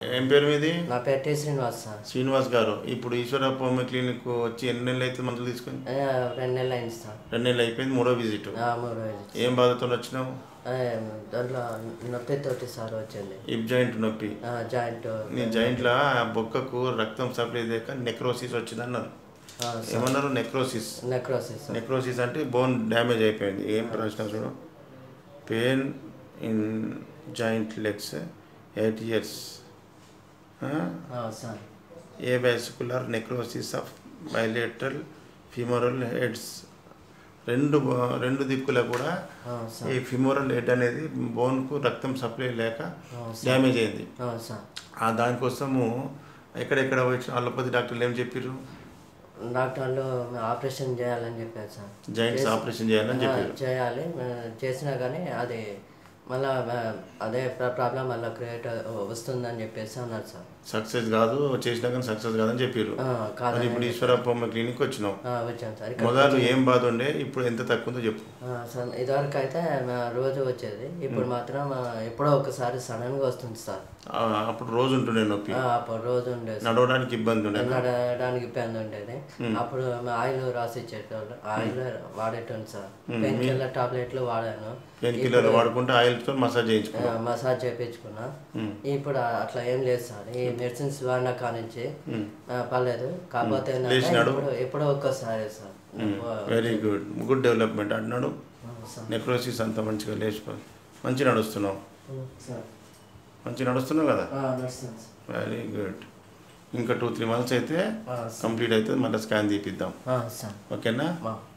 ఏం పేరు మీది నా పేరు టి శ్రీనివాస్ సార్ శ్రీనివాస్ గారు ఇప్పుడు ఈశ్వరప్ప హోమియో క్లినిక్ వచ్చి ఎన్ని నెలలు అయితే మందులు తీసుకొని ఏ, రెండు నెలలు అయింది సార్ రెండు నెలలు అయిపోయింది మూడో విజిట్ ఆ, మూడు రోజులు ఏం బాధతో వచ్చినావు ఏ, దాంట్లో నొప్పితోటి సార్ వచ్చింది హిప్ జాయింట్ నొప్పి ఆ, జాయింట్ నీ జాయింట్లో ఆ బొక్కకు రక్తం సప్లై చేయక నెక్రోసిస్ వచ్చింది అన్నారు ఆ, ఏమన్నారు నెక్రోసిస్ నెక్రోసిస్ సార్ నెక్రోసిస్ అంటే బోన్ డ్యామేజ్ అయిపోయింది ఏం ప్రశ్న చూడు pain in joint legs eight years ఆ, sir avascular necrosis of bilateral femoral heads రెండు బో- రెండు దిక్కుల కూడా ఆ, సార్ ఈ ఫిమోరల్ హెడ్ అనేది బోన్కు రక్తం సప్లై లేక ఆ, సార్ డ్యామేజ్ అయింది ఆ, సార్ ఆ దానికోసము ఎక్కడెక్కడ వచ్చిన అలోపతి డాక్టర్లు ఏం చెప్పారు డాక్టర్లు ఆపరేషన్ చేయాలని చెప్పారు సార్ జాయింట్స్ చేసి- ఆపరేషన్ చేయాలని ఆ, చెప్పారు చేయాలి ఆ, చేసినా కానీ అది మళ్ళా ఆ, అదే ప్రాబ్లం మళ్ళీ క్రియేట్ వస్తుందని చెప్పేసి అన్నారు సార్ సక్సెస్ కాదు చేసినా కానీ సక్సెస్ కాదని చెప్పారు ఆ, కాదని మరి ఇప్పుడు ఈశ్వరప్పమ్మ క్లినిక్ వచ్చినావు ఆ, వచ్చాను సార్ ఇక్కడ మొదలు ఏం బాధ ఉండే ఇప్పుడు ఎంత తక్కువ ఉందో చెప్పు ఆ, సన్- ఇదివరకు అయితే మా రోజు వచ్చేది ఇప్పుడు మాత్రం ఆ, ఎప్పుడో ఒకసారి సడన్గా వస్తుంది సార్ ఆ, అప్పుడు రోజు ఉంటుండే నొప్పి ఆ, అప్పుడు రోజు ఉండేది సార్. నడవడానికి ఇబ్బంది ఉండే నడవడానికి ఇబ్బంది ఉండేది అప్పుడు మా ఆయిల్ రాసి ఇచ్చేటోళ్ళు ఆయిల్ వాడేటోళ్ళు సార్ పెయిన్ కిల్లర్ టాబ్లెట్లు వాడాను పెయిన్ కిల్లర్ వాడుకుంటే ఆయిల్తో మసాజ్ చేయించుకున్నాం ఆ, మసాజ్ చేయించుకున్నా ఇప్పుడు ఆ- అట్లా ఏం లేదు సార్ ఈ మెడిసిన్స్ వాడిన కానించి ఆ, పర్లేదు కాకపోతే ఏంటంటే లేచినాడు? ఇప్పుడు ఎప్పుడో ఒక్కసారి sir very good good development అంటున్నాడు ఆ, సార్ నెక్రోసిస్ అంతా మంచిగా లేచిపోయి మంచి నడుస్తున్నావు ఆ, సార్ మంచి నడుస్తున్నావు కదా ఆ, నడుస్తుంది సార్ వెరీ గుడ్ ఇంకా టూ త్రీ మంత్స్ అయితే ఆ, సార్ కంప్లీట్ అయితే మళ్ళీ స్కాన్ తీపిద్దాం ఆ, సార్ ఓకేనా ఆ.